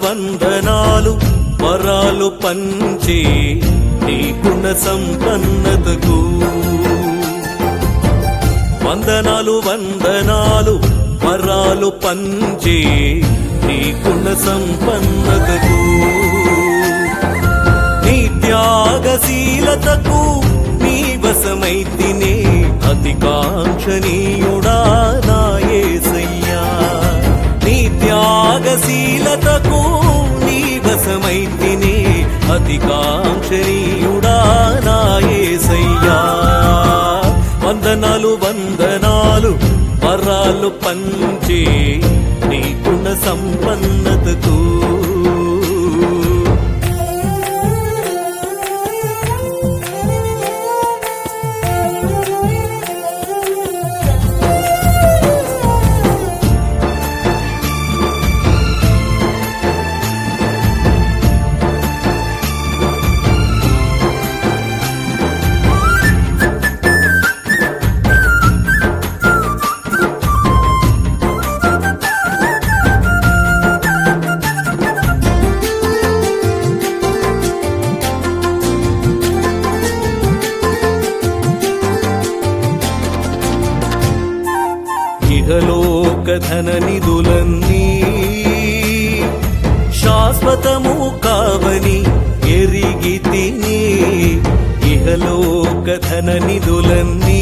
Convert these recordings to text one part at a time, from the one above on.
వందనాలు వరాలు పంచే నీ గుణ సంపన్నతకు వందనాలు వందనాలు వరాలు పంచే నీ గుణ సంపన్నతకు నీ త్యాగశీలతకు నీ వశమైతినే అతి కాంక్షణీయుడా నాయసయ్యా నీ త్యాగశీలతకు నీ వశమైతినే అతి కాంక్షణీయుడా నాయసయ్యా వందనాలు వందనాలు వరాలు పంచే నీ గుణ సంపన్నతకు ఇహలోక ధన నిధులన్నీ శాశ్వతము కావని ఎరిగి తిని ఇహలోక ధన నిధులన్నీ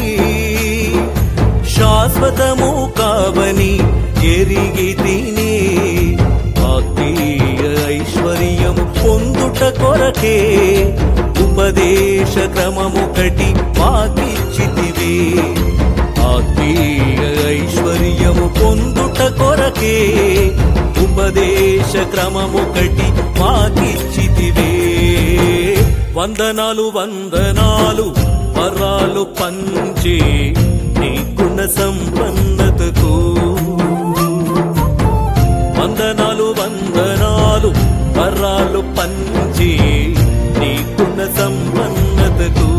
శాశ్వతము కావని ఎరిగి తిని ఆత్మీయ ఐశ్వర్యము పొందుట కొరకే ఉపదేశ క్రమముకటి వాకిచ్చితివే ఆత్మీయ ఐశ్వర్యము పొందుట కొరకే ఉపదేశ క్రమముకటి మాకిచ్చితివే వందనాలు వందనాలు వరాలు పంచే నీ గుణ సంపన్నతకు వందనాలు వందనాలు వరాలు పంచే నీ గుణ సంపన్నతకు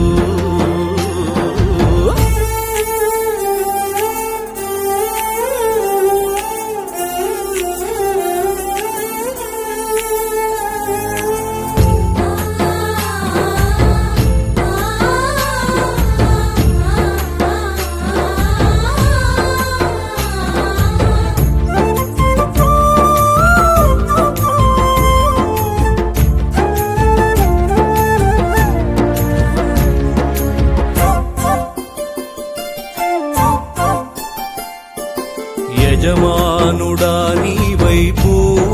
యజమానుడా నీ వైపు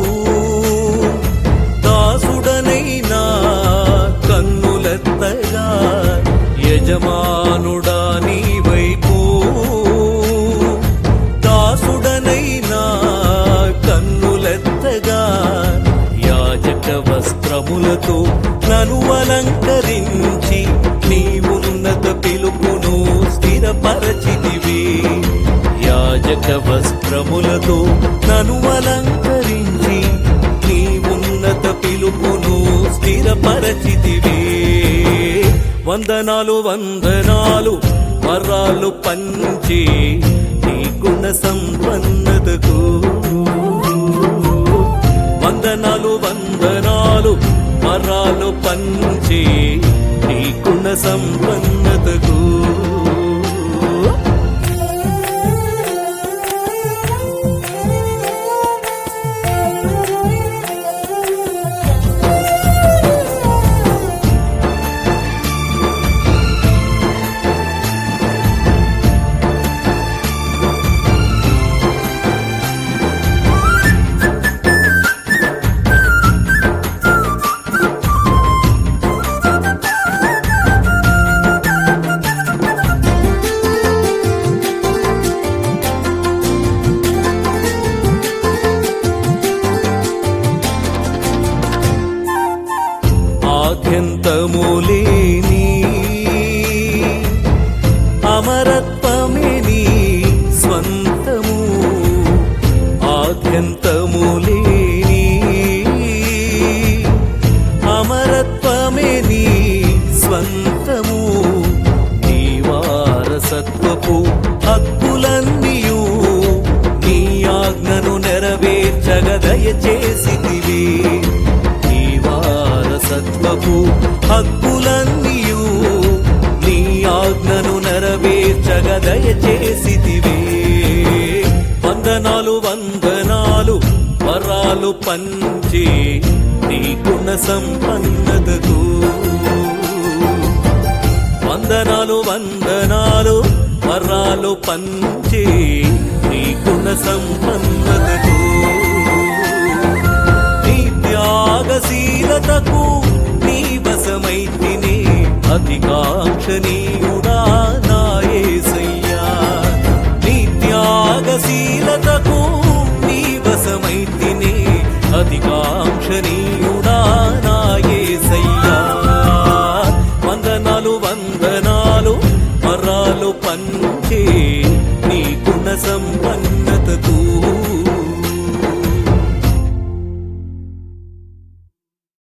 దాసుడనైనా కన్నులెత్తగా యజమానుడా నీ వైపు దాసుడనైనా కన్నులెత్తగా యాజక వస్త్రములతో నను అలంకరించి నీ ఉన్నత పిలుపును స్థిరపరచితివి యాజక వస్త్రములతో నను అలంకరించి నీ ఉన్నత పిలుపును స్థిరపరచితివే వందనాలు వందనాలు వరాలు పంచే నీ గుణ సంపన్నతకు వందనాలు వందనాలు వరాలు పంచే నీ గుణ సంపన్నతకు ఆద్యంతములేని అమరత్వమే నీ స్వంతము ఆద్యంతములేని అమరత్వమే నీ స్వంతము నీ వారసత్వపు హక్కులన్నీయు నీ ఆజ్ఞను నెరవేర్చగ దయచేసితివి సత్వపు హక్కులన్నీయు నీ ఆజ్ఞను నెరవేర్చగ దయచేసితివే వందనాలు వందనాలు వరాలు పంచే నీ గుణ సంపన్నతకు వందనాలు వందనాలు వరాలు పంచే నీ గుణ సంపన్నతకు నీ త్యాగశీలతకు నీ వశమైతిని అధికాంక్షణీయుడా నాయసయ్యా నీ త్యాగశీలతకు నీ వశమైతిని అధికాంక్షణీయుడా నాయసయ్యా వందనాలు వందనాలు వరాలు పంచే నీ గుణ సంపన్నతకు